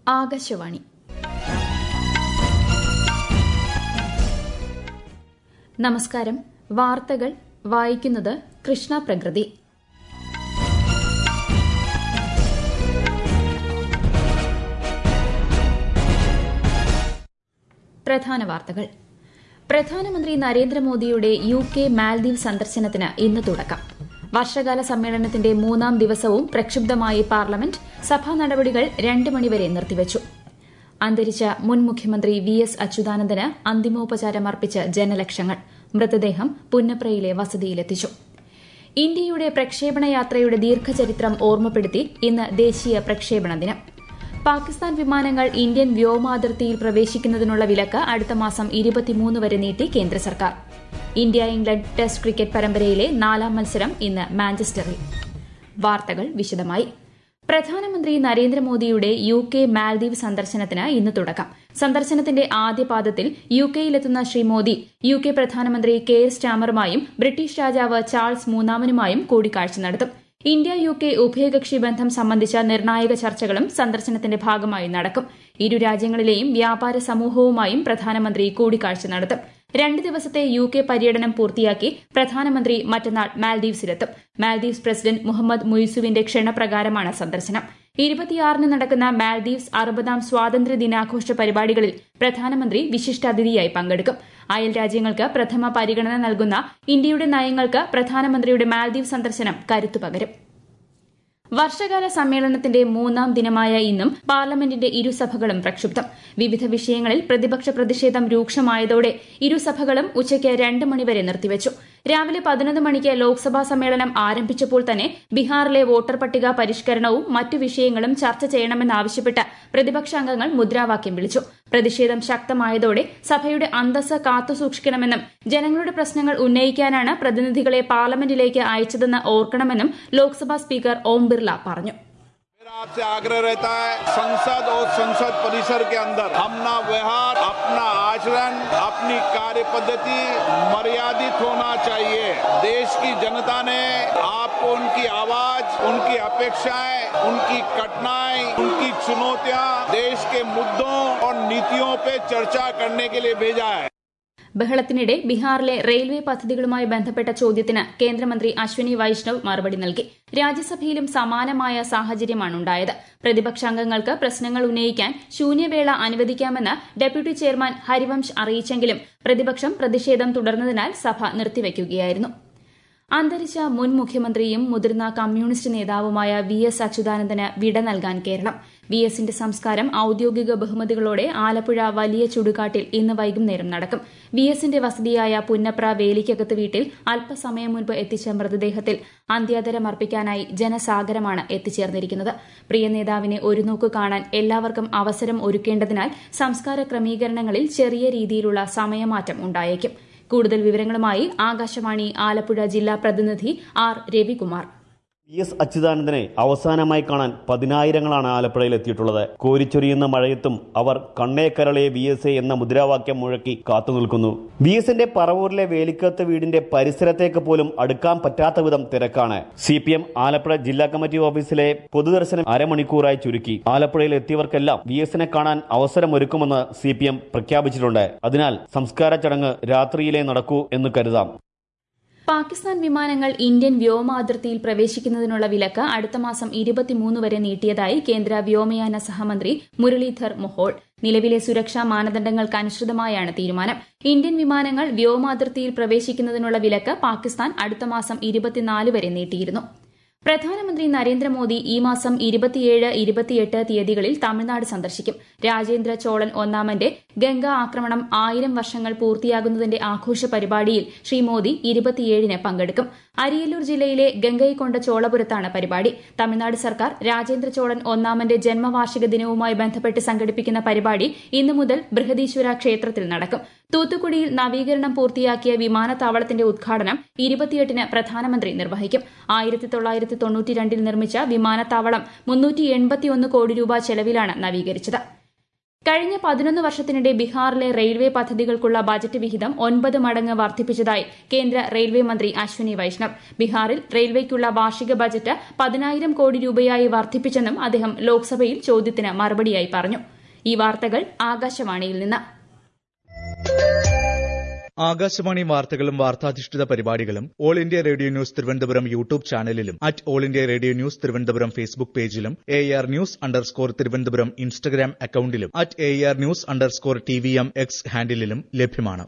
ആകാശവാണി നമസ്കാരം വാർത്തകൾ വായിക്കുന്നത് കൃഷ്ണ പ്രകൃതി പ്രധാന വാർത്തകൾ പ്രധാനമന്ത്രി നരേന്ദ്രമോദിയുടെ യു കെ മാൽദീവ് സന്ദർശനത്തിന് ഇന്ന് തുടക്കം വർഷകാല സമ്മേളനത്തിന്റെ മൂന്നാം ദിവസവും പ്രക്ഷുബ്ധമായി പാർലമെന്റ് സഭാ നടപടികൾ രണ്ട് മണിവരെ നിർത്തിവച്ചു അന്തരിച്ച മുൻ മുഖ്യമന്ത്രി വി എസ് അച്യുതാനന്ദന് അന്തിമോപചാരം അർപ്പിച്ച് ജനലക്ഷങ്ങൾ മൃതദേഹം പുന്നപ്രയിലെ വസതിയിലെത്തിച്ചു ഇന്ത്യയുടെ പ്രക്ഷേപണ യാത്രയുടെ ദീർഘചരിത്രം ഓർമ്മപ്പെടുത്തി ഇന്ന് ദേശീയ പ്രക്ഷേപണ ദിനം പാകിസ്ഥാൻ വിമാനങ്ങൾ ഇന്ത്യൻ വ്യോമാതിർത്തിയിൽ പ്രവേശിക്കുന്നതിനുള്ള വിലക്ക് അടുത്ത മാസം ഇരുപത്തിമൂന്ന് വരെ നീട്ടി കേന്ദ്ര സർക്കാർ ഇന്ത്യ ഇംഗ്ലണ്ട് ടെസ്റ്റ് ക്രിക്കറ്റ് പരമ്പരയിലെ നാലാം മത്സരം ഇന്ന് മാഞ്ചസ്റ്ററിൽ വാർത്തകൾ വിശദമായി പ്രധാനമന്ത്രി നരേന്ദ്രമോദിയുടെ യു കെ മാൽദീവ് സന്ദർശനത്തിന് ഇന്ന് തുടക്കം സന്ദർശനത്തിന്റെ ആദ്യപാദത്തിൽ യു കെയിലെത്തുന്ന ശ്രീ മോദി യു കെ പ്രധാനമന്ത്രി കെയർ സ്റ്റാമറുമായും ബ്രിട്ടീഷ് രാജാവ് ചാൾസ് മൂന്നാമനുമായും കൂടിക്കാഴ്ച നടത്തും ഇന്ത്യ യു കെ ഉഭയകക്ഷി ബന്ധം സംബന്ധിച്ച നിർണായക ചർച്ചകളും സന്ദർശനത്തിന്റെ ഭാഗമായി നടക്കും ഇരു രാജ്യങ്ങളിലെയും വ്യാപാര സമൂഹവുമായും പ്രധാനമന്ത്രി കൂടിക്കാഴ്ച നടത്തും രണ്ട് ദിവസത്തെ യു കെ പര്യടനം പൂർത്തിയാക്കി പ്രധാനമന്ത്രി മറ്റന്നാൾ മാൽദീവ്സിലെത്തും മാൽദീവ്സ് പ്രസിഡന്റ് മുഹമ്മദ് മുയ്സുവിന്റെ ക്ഷണപ്രകാരമാണ് സന്ദർശനം ഇരുപത്തിയാറിന് നടക്കുന്ന മാൽദീവ്സ് അറുപതാം സ്വാതന്ത്ര്യ ദിനാഘോഷ പരിപാടികളിൽ പ്രധാനമന്ത്രി വിശിഷ്ടാതിഥിയായി പങ്കെടുക്കും അയൽ രാജ്യങ്ങൾക്ക് പ്രഥമ പരിഗണന നൽകുന്ന ഇന്ത്യയുടെ നയങ്ങൾക്ക് പ്രധാനമന്ത്രിയുടെ മാൽദീവ് സന്ദർശനം കരുത്തു പകരും വർഷകാല സമ്മേളനത്തിന്റെ മൂന്നാം ദിനമായ ഇന്നും പാർലമെന്റിന്റെ ഇരുസഭകളും പ്രക്ഷുബ്ധം വിവിധ വിഷയങ്ങളിൽ പ്രതിപക്ഷ പ്രതിഷേധം രൂക്ഷമായതോടെ ഇരുസഭകളും ഉച്ചയ്ക്ക് രണ്ട് മണിവരെ നിർത്തിവച്ചു രാവിലെ പതിനൊന്ന് മണിക്ക് ലോക്സഭാ സമ്മേളനം ആരംഭിച്ചപ്പോൾ തന്നെ ബീഹാറിലെ വോട്ടർ പട്ടിക പരിഷ്കരണവും മറ്റു വിഷയങ്ങളും ചർച്ച ചെയ്യണമെന്നാവശ്യപ്പെട്ട് പ്രതിപക്ഷാംഗങ്ങൾ മുദ്രാവാക്യം വിളിച്ചു പ്രതിഷേധം ശക്തമായതോടെ സഭയുടെ അന്തസ് കാത്തുസൂക്ഷിക്കണമെന്നും ജനങ്ങളുടെ പ്രശ്നങ്ങൾ ഉന്നയിക്കാനാണ് പ്രതിനിധികളെ പാർലമെന്റിലേക്ക് അയച്ചതെന്ന് ഓർക്കണമെന്നും ലോക്സഭാ സ്പീക്കർ ഓം ബിർല പറഞ്ഞു मेरा आपसे आग्रह रहता है संसद और संसद परिसर के अंदर अपना व्यवहार अपना आचरण अपनी कार्य पद्धति मर्यादित होना चाहिए देश की जनता ने आपको उनकी आवाज उनकी अपेक्षाएं उनकी कठिनाई उनकी चुनौतियां देश के मुद्दों और नीतियों पे चर्चा करने के लिए भेजा है ബഹളത്തിനിടെ ബീഹാറിലെ റെയിൽവേ പദ്ധതികളുമായി ബന്ധപ്പെട്ട ചോദ്യത്തിന് കേന്ദ്രമന്ത്രി അശ്വിനി വൈഷ്ണവ് മറുപടി നൽകി രാജ്യസഭയിലും സമാനമായ സാഹചര്യമാണുണ്ടായത് പ്രതിപക്ഷാംഗങ്ങൾക്ക് പ്രശ്നങ്ങൾ ഉന്നയിക്കാൻ ശൂന്യവേള അനുവദിക്കാമെന്ന് ഡെപ്യൂട്ടി ചെയർമാൻ ഹരിവംശ് അറിയിച്ചെങ്കിലും പ്രതിപക്ഷം പ്രതിഷേധം തുടർന്നതിനാൽ സഭ നിർത്തിവയ്ക്കുകയായിരുന്നു അന്തരിച്ച മുൻ മുഖ്യമന്ത്രിയും മുതിർന്ന കമ്മ്യൂണിസ്റ്റ് നേതാവുമായ വി എസ് അച്യുതാനന്ദന് വിട നൽകാൻ കേരളം വി എസിന്റെ സംസ്കാരം ഔദ്യോഗിക ബഹുമതികളോടെ ആലപ്പുഴ വലിയ ചുടുകാട്ടിൽ ഇന്ന് വൈകുന്നേരം നടക്കും വി എസിന്റെ വസതിയായ പുന്നപ്ര വേലിക്കകത്ത് വീട്ടിൽ അല്പസമയം മുൻപ് എത്തിച്ച മൃതദേഹത്തിൽ അന്ത്യാദരമർപ്പിക്കാനായി ജനസാഗരമാണ് എത്തിച്ചേർന്നിരിക്കുന്നത് പ്രിയ നേതാവിനെ ഒരു നോക്ക് കാണാൻ എല്ലാവർക്കും അവസരം ഒരുക്കേണ്ടതിനാൽ സംസ്കാര ക്രമീകരണങ്ങളിൽ ചെറിയ രീതിയിലുള്ള സമയമാറ്റം ഉണ്ടായേക്കും കൂടുതൽ വിവരങ്ങളുമായി ആകാശവാണി ആലപ്പുഴ ജില്ലാ പ്രതിനിധി ആർ രവികുമാർ വി എസ് അച്യുതാനന്ദനെ അവസാനമായി കാണാൻ പതിനായിരങ്ങളാണ് ആലപ്പുഴയിൽ എത്തിയിട്ടുള്ളത് കോരിച്ചൊരിയുന്ന മഴയത്തും അവർ കണ്ണേക്കരളെ വി എസ് എ എന്ന മുദ്രാവാക്യം മുഴക്കി കാത്തുനിൽക്കുന്നു വി എസിന്റെ പറവൂരിലെ വേലിക്കത്ത് വീടിന്റെ പരിസരത്തേക്ക് പോലും അടുക്കാൻ പറ്റാത്ത വിധം തിരക്കാണ് സി പി എം ആലപ്പുഴ ജില്ലാ കമ്മിറ്റി ഓഫീസിലെ പൊതുദർശനം അരമണിക്കൂറായി ചുരുക്കി ആലപ്പുഴയിൽ എത്തിയവർക്കെല്ലാം വി എസിനെ കാണാൻ അവസരമൊരുക്കുമെന്ന് സി പി എം പ്രഖ്യാപിച്ചിട്ടുണ്ട് അതിനാൽ സംസ്കാര ചടങ്ങ് രാത്രിയിലേ നടക്കൂ എന്ന് കരുതാം പാകിസ്ഥാൻ വിമാനങ്ങൾ ഇന്ത്യൻ വ്യോമ അതിർത്തിയിൽ പ്രവേശിക്കുന്നതിനുള്ള വിലക്ക് അടുത്ത മാസം ഇരുപത്തിമൂന്ന് വരെ നീട്ടിയതായി കേന്ദ്ര വ്യോമയാന സഹമന്ത്രി മുരളീധർ മൊഹോൾ നിലവിലെ സുരക്ഷാ മാനദണ്ഡങ്ങൾക്കനുസൃതമായാണ് തീരുമാനം ഇന്ത്യൻ വിമാനങ്ങൾ വ്യോമ അതിർത്തിയിൽ പ്രവേശിക്കുന്നതിനുള്ള വിലക്ക് പാകിസ്ഥാൻ അടുത്ത മാസം ഇരുപത്തിനാല് വരെ നീട്ടിയിരുന്നു പ്രധാനമന്ത്രി നരേന്ദ്രമോദി ഈ മാസം ഇരുപത്തിയേഴ് ഇരുപത്തിയെട്ട് തീയതികളിൽ തമിഴ്നാട് സന്ദർശിക്കും രാജേന്ദ്ര ചോളൻ ഒന്നാമന്റെ ഗംഗ ആക്രമണം ആയിരം വർഷങ്ങൾ പൂർത്തിയാകുന്നതിന്റെ ആഘോഷ പരിപാടിയിൽ ശ്രീ മോദി ഇരുപത്തിയേഴിന് പങ്കെടുക്കും അരിയല്ലൂർ ജില്ലയിലെ ഗംഗൈക്കൊണ്ട ചോളപുരത്താണ് പരിപാടി തമിഴ്നാട് സർക്കാർ രാജേന്ദ്ര ചോളൻ ഒന്നാമന്റെ ജന്മവാർഷിക ദിനവുമായി ബന്ധപ്പെട്ട് സംഘടിപ്പിക്കുന്ന പരിപാടി ഇന്നു മുതൽ ബൃഹദീശ്വര ക്ഷേത്രത്തിൽ നടക്കും തൂത്തുക്കുടിയിൽ നവീകരണം പൂർത്തിയാക്കിയ വിമാനത്താവളത്തിന്റെ ഉദ്ഘാടനം ഇരുപത്തിയെട്ടിന് പ്രധാനമന്ത്രി നിർവഹിക്കും ആയിരത്തി തൊള്ളായിരത്തി തൊണ്ണൂറ്റിരണ്ടിൽ നിർമ്മിച്ച വിമാനത്താവളം മുന്നൂറ്റി എൺപത്തിയൊന്ന് കോടി രൂപ ചെലവിലാണ് നവീകരിച്ചത് കഴിഞ്ഞ പതിനൊന്ന് വർഷത്തിനിടെ ബീഹാറിലെ റെയിൽവേ പദ്ധതികൾക്കുള്ള ബജറ്റ് വിഹിതം ഒൻപത് മടങ്ങ് വർദ്ധിപ്പിച്ചതായി കേന്ദ്ര റെയിൽവേ മന്ത്രി അശ്വനി വൈഷ്ണവ് ബീഹാറിൽ റെയിൽവേക്കുള്ള വാർഷിക ബജറ്റ് പതിനായിരം കോടി രൂപയായി വർദ്ധിപ്പിച്ചെന്നും അദ്ദേഹം ലോക്സഭയിൽ ചോദ്യത്തിന് മറുപടിയായി പറഞ്ഞു ഈ വാർത്തകൾ ആകാശവാണിയിൽ നിന്ന് ആകാശവാണി വാർത്തകളും വാർത്താധിഷ്ഠിത പരിപാടികളും all India radio news Thiruvananthapuram YouTube ചാനലിലും at all India radio news Thiruvananthapuram Facebook പേജിലും A R news underscore Thiruvananthapuram Instagram അക്കൌണ്ടിലും at A R news underscore T V M X ഹാൻഡിലും ലഭ്യമാണ്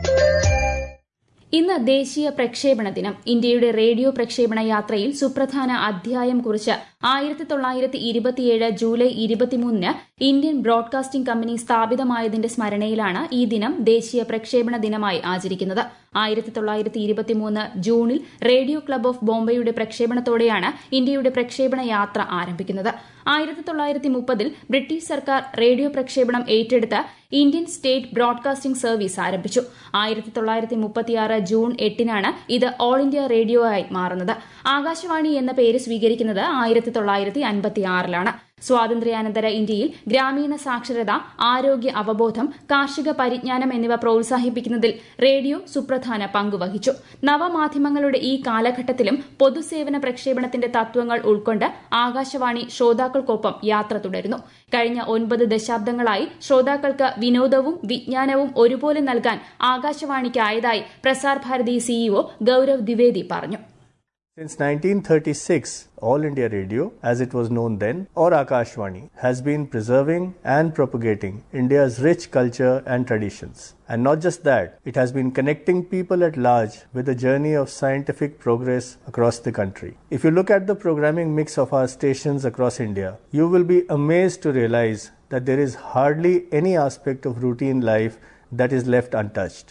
ഇന്ന് ദേശീയ പ്രക്ഷേപണ ദിനം ഇന്ത്യയുടെ റേഡിയോ പ്രക്ഷേപണ യാത്രയിൽ സുപ്രധാന അധ്യായം കുറിച്ച് ആയിരത്തി തൊള്ളായിരത്തി ഇരുപത്തിയേഴ് ജൂലൈ ഇരുപത്തിമൂന്നിന് ഇന്ത്യൻ ബ്രോഡ്കാസ്റ്റിംഗ് കമ്പനി സ്ഥാപിതമായതിന്റെ സ്മരണയിലാണ് ഈ ദിനം ദേശീയ പ്രക്ഷേപണ ദിനമായി ആചരിക്കുന്നത് ആയിരത്തി തൊള്ളായിരത്തി ഇരുപത്തിമൂന്ന് ജൂണിൽ റേഡിയോ ക്ലബ് ഓഫ് ബോംബെയുടെ പ്രക്ഷേപണത്തോടെയാണ് ഇന്ത്യയുടെ പ്രക്ഷേപണ യാത്ര ആരംഭിക്കുന്നത് ആയിരത്തി തൊള്ളായിരത്തി മുപ്പതിൽ ബ്രിട്ടീഷ് സർക്കാർ റേഡിയോ പ്രക്ഷേപണം ഏറ്റെടുത്ത് ഇന്ത്യൻ സ്റ്റേറ്റ് ബ്രോഡ്കാസ്റ്റിംഗ് സർവീസ് ആരംഭിച്ചു ആയിരത്തി തൊള്ളായിരത്തി മുപ്പത്തിയാറ് ജൂൺ എട്ടിനാണ് ഇത് ഓൾ ഇന്ത്യ റേഡിയോ ആയി മാറുന്നത് ആകാശവാണി എന്ന പേര് സ്വീകരിക്കുന്നത് ആയിരത്തി തൊള്ളായിരത്തി അൻപത്തിയാറിലാണ് സ്വാതന്ത്ര്യാനന്തര ഇന്ത്യയിൽ ഗ്രാമീണ സാക്ഷരത ആരോഗ്യ അവബോധം കാർഷിക പരിജ്ഞാനം എന്നിവ പ്രോത്സാഹിപ്പിക്കുന്നതിൽ റേഡിയോ സുപ്രധാന പങ്കുവഹിച്ചു നവമാധ്യമങ്ങളുടെ ഈ കാലഘട്ടത്തിലും പൊതുസേവന പ്രക്ഷേപണത്തിന്റെ തത്വങ്ങൾ ഉൾക്കൊണ്ട് ആകാശവാണി ശ്രോതാക്കൾക്കൊപ്പം യാത്ര തുടരുന്നു കഴിഞ്ഞ ഒൻപത് ദശാബ്ദങ്ങളായി ശ്രോതാക്കൾക്ക് വിനോദവും വിജ്ഞാനവും ഒരുപോലെ നൽകാൻ ആകാശവാണിക്കായതായി പ്രസാർ ഭാരതി സിഇഒ ഗൌരവ് ദ്വിവേദി പറഞ്ഞു Since 1936, All India Radio, as it was known then, or Akashvani, has been preserving and propagating India's rich culture and traditions. And not just that, it has been connecting people at large with the journey of scientific progress across the country. If you look at the programming mix of our stations across India, you will be amazed to realize that there is hardly any aspect of routine life that is left untouched.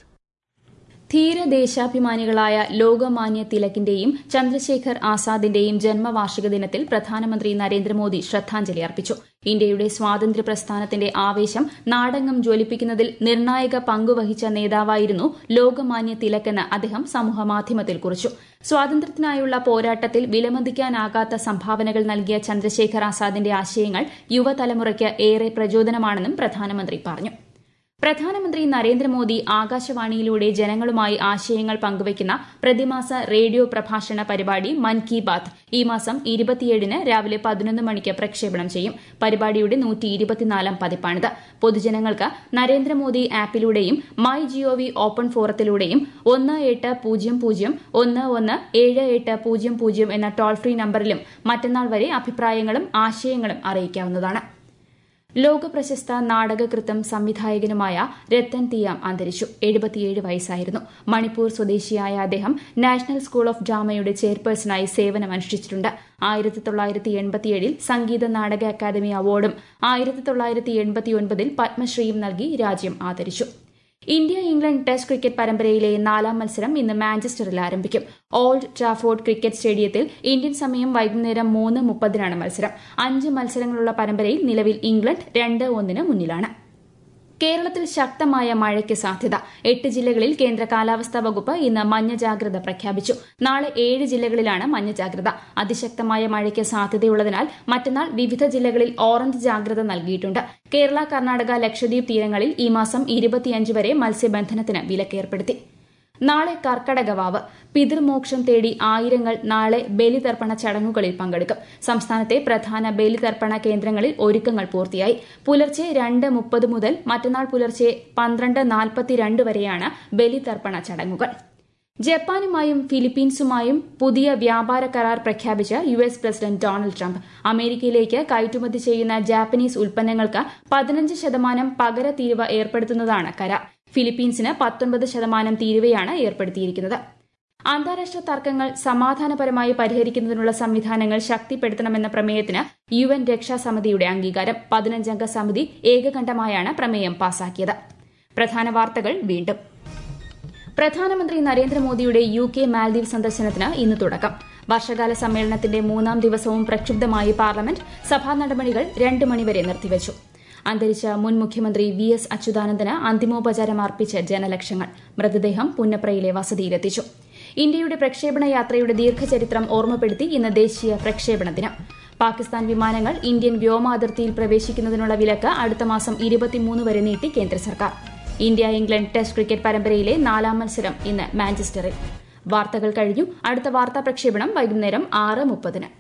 ധീരദേശാഭിമാനികളായ Lokmanya തിലകിന്റെയും Chandrasekhar ആസാദിന്റെയും ജന്മവാർഷിക ദിനത്തിൽ പ്രധാനമന്ത്രി നരേന്ദ്രമോദി ശ്രദ്ധാഞ്ജലി അർപ്പിച്ചു ഇന്ത്യയുടെ സ്വാതന്ത്ര്യ പ്രസ്ഥാനത്തിന്റെ ആവേശം നാടെങ്ങും ജ്വലിപ്പിക്കുന്നതിൽ നിർണായക പങ്കുവഹിച്ച നേതാവായിരുന്നു ലോകമാന്യ തിലകെന്ന് അദ്ദേഹം സമൂഹമാധ്യമത്തിൽ കുറിച്ചു സ്വാതന്ത്ര്യത്തിനായുള്ള പോരാട്ടത്തിൽ വിലമതിക്കാനാകാത്ത സംഭാവനകൾ നൽകിയ ചന്ദ്രശേഖർ ആസാദിന്റെ ആശയങ്ങൾ യുവതലമുറയ്ക്ക് ഏറെ പ്രചോദനമാണെന്നും പ്രധാനമന്ത്രി പറഞ്ഞു പ്രധാനമന്ത്രി നരേന്ദ്രമോദി ആകാശവാണിയിലൂടെ ജനങ്ങളുമായി ആശയങ്ങൾ പങ്കുവയ്ക്കുന്ന പ്രതിമാസ റേഡിയോ പ്രഭാഷണ പരിപാടി മൻ കി ബാത്ത് ഈ മാസം ഇരുപത്തിയേഴിന് രാവിലെ പതിനൊന്ന് മണിക്ക് പ്രക്ഷേപണം ചെയ്യും പരിപാടിയുടെ നൂറ്റി ഇരുപത്തിനാലാം പതിപ്പാണിത് പൊതുജനങ്ങൾക്ക് നരേന്ദ്രമോദി ആപ്പിലൂടെയും മൈ ജിഒവി ഓപ്പൺ ഫോറത്തിലൂടെയും ഒന്ന് എട്ട് പൂജ്യം പൂജ്യം ഒന്ന് ഒന്ന് ഏഴ് എട്ട് പൂജ്യം പൂജ്യം എന്ന ടോൾ ഫ്രീ നമ്പറിലും മറ്റന്നാൾ വരെ അഭിപ്രായങ്ങളും ആശയങ്ങളും അറിയിക്കാവുന്നതാണ് ലോകപ്രശസ്ത നാടകകൃത്തും സംവിധായകനുമായ രത്തൻ തിയാം അന്തരിച്ചു എഴുപത്തിയേഴ് വയസ്സായിരുന്നു മണിപ്പൂർ സ്വദേശിയായ അദ്ദേഹം നാഷണൽ സ്കൂൾ ഓഫ് ഡ്രാമയുടെ ചെയർപേഴ്സണായി സേവനമനുഷ്ഠിച്ചിട്ടുണ്ട് ആയിരത്തി തൊള്ളായിരത്തി എൺപത്തിയേഴിൽ സംഗീത നാടക അക്കാദമി അവാർഡും ആയിരത്തി തൊള്ളായിരത്തി എൺപത്തിയൊൻപതിൽ പത്മശ്രീയും നൽകി രാജ്യം ആദരിച്ചു ഇന്ത്യ ഇംഗ്ലണ്ട് ടെസ്റ്റ് ക്രിക്കറ്റ് പരമ്പരയിലെ നാലാം മത്സരം ഇന്ന് മാഞ്ചസ്റ്ററിൽ ആരംഭിക്കും ഓൾഡ് ട്രാഫോർഡ് ക്രിക്കറ്റ് സ്റ്റേഡിയത്തിൽ ഇന്ത്യൻ സമയം വൈകുന്നേരം മൂന്ന് മുപ്പതിനാണ് മത്സരം അഞ്ച് മത്സരങ്ങളുള്ള പരമ്പരയിൽ നിലവിൽ ഇംഗ്ലണ്ട് രണ്ട് ഒന്നിന് മുന്നിലാണ് കേരളത്തിൽ ശക്തമായ മഴയ്ക്ക് സാധ്യത എട്ട് ജില്ലകളിൽ കേന്ദ്ര കാലാവസ്ഥാ വകുപ്പ് ഇന്ന് മഞ്ഞ ജാഗ്രത പ്രഖ്യാപിച്ചു നാളെ ഏഴ് ജില്ലകളിലാണ് മഞ്ഞ ജാഗ്രത അതിശക്തമായ മഴയ്ക്ക് സാധ്യതയുള്ളതിനാൽ മറ്റന്നാൾ വിവിധ ജില്ലകളിൽ ഓറഞ്ച് ജാഗ്രത നൽകിയിട്ടുണ്ട് കേരള കർണാടക ലക്ഷദ്വീപ് തീരങ്ങളിൽ ഈ മാസം ഇരുപത്തിയഞ്ച് വരെ മത്സ്യബന്ധനത്തിന് വിലക്കേർപ്പെടുത്തി നാളെ കർക്കടകവാവ് പിതൃമോക്ഷം തേടി ആയിരങ്ങൾ നാളെ ബലിതർപ്പണ ചടങ്ങുകളിൽ പങ്കെടുക്കും സംസ്ഥാനത്തെ പ്രധാന ബലിതർപ്പണ കേന്ദ്രങ്ങളിൽ ഒരുക്കങ്ങൾ പൂർത്തിയായി പുലർച്ചെ രണ്ട് മുപ്പത് മുതൽ മറ്റന്നാൾ പുലർച്ചെ പന്ത്രണ്ട് നാൽപ്പത്തിരണ്ട് വരെയാണ് ബലിതർപ്പണ ചടങ്ങുകൾ ജപ്പാനുമായും ഫിലിപ്പീൻസുമായും പുതിയ വ്യാപാര കരാർ പ്രഖ്യാപിച്ച U S president Donald Trump അമേരിക്കയിലേക്ക് കയറ്റുമതി ചെയ്യുന്ന ജാപ്പനീസ് ഉൽപ്പന്നങ്ങൾക്ക് പതിനഞ്ച് ശതമാനം പകര തീരുവ ഏർപ്പെടുത്തുന്നതാണ് കരാർ ഫിലിപ്പീൻസിന് പത്തൊൻപത് ശതമാനം തീരുവയാണ് ഏർപ്പെടുത്തിയിരിക്കുന്നത് അന്താരാഷ്ട്ര തർക്കങ്ങൾ സമാധാനപരമായി പരിഹരിക്കുന്നതിനുള്ള സംവിധാനങ്ങൾ ശക്തിപ്പെടുത്തണമെന്ന പ്രമേയത്തിന് യു എൻ രക്ഷാസമിതിയുടെ അംഗീകാരം പതിനഞ്ചംഗ സമിതി ഏകകണ്ഠമായാണ് പ്രമേയം പാസാക്കിയത് പ്രധാന വാർത്തകൾ വീണ്ടും പ്രധാനമന്ത്രി നരേന്ദ്രമോദിയുടെ യു കെ മാൽദീവ് സന്ദർശനത്തിന് ഇന്ന് തുടക്കം വർഷകാല സമ്മേളനത്തിന്റെ മൂന്നാം ദിവസവും പ്രക്ഷുബ്ധമായി പാർലമെന്റ് സഭാ നടപടികൾ രണ്ട് മണിവരെ നിർത്തിവച്ചു അന്തരിച്ച മുൻ മുഖ്യമന്ത്രി വി എസ് അച്യുതാനന്ദന് അന്തിമോപചാരം അർപ്പിച്ച് ജനലക്ഷങ്ങൾ മൃതദേഹം പുന്നപ്രയിലെ വസതിയിലെത്തിച്ചു ഇന്ത്യയുടെ പ്രക്ഷേപണ യാത്രയുടെ ദീർഘചരിത്രം ഓർമ്മപ്പെടുത്തി ഇന്ന് ദേശീയ പ്രക്ഷേപണ ദിനം പാകിസ്ഥാൻ വിമാനങ്ങൾ ഇന്ത്യൻ വ്യോമ അതിർത്തിയിൽ പ്രവേശിക്കുന്നതിനുള്ള വിലക്ക് അടുത്ത മാസം ഇരുപത്തിമൂന്ന് വരെ നീട്ടി കേന്ദ്ര സർക്കാർ ഇന്ത്യ ഇംഗ്ലണ്ട് ടെസ്റ്റ് ക്രിക്കറ്റ് പരമ്പരയിലെ നാലാം മത്സരം ഇന്ന് മാഞ്ചസ്റ്ററിൽ വാർത്തകൾ കഴിഞ്ഞു അടുത്ത വാർത്താ പ്രക്ഷേപണം വൈകുന്നേരം ആറ് മുപ്പതിന്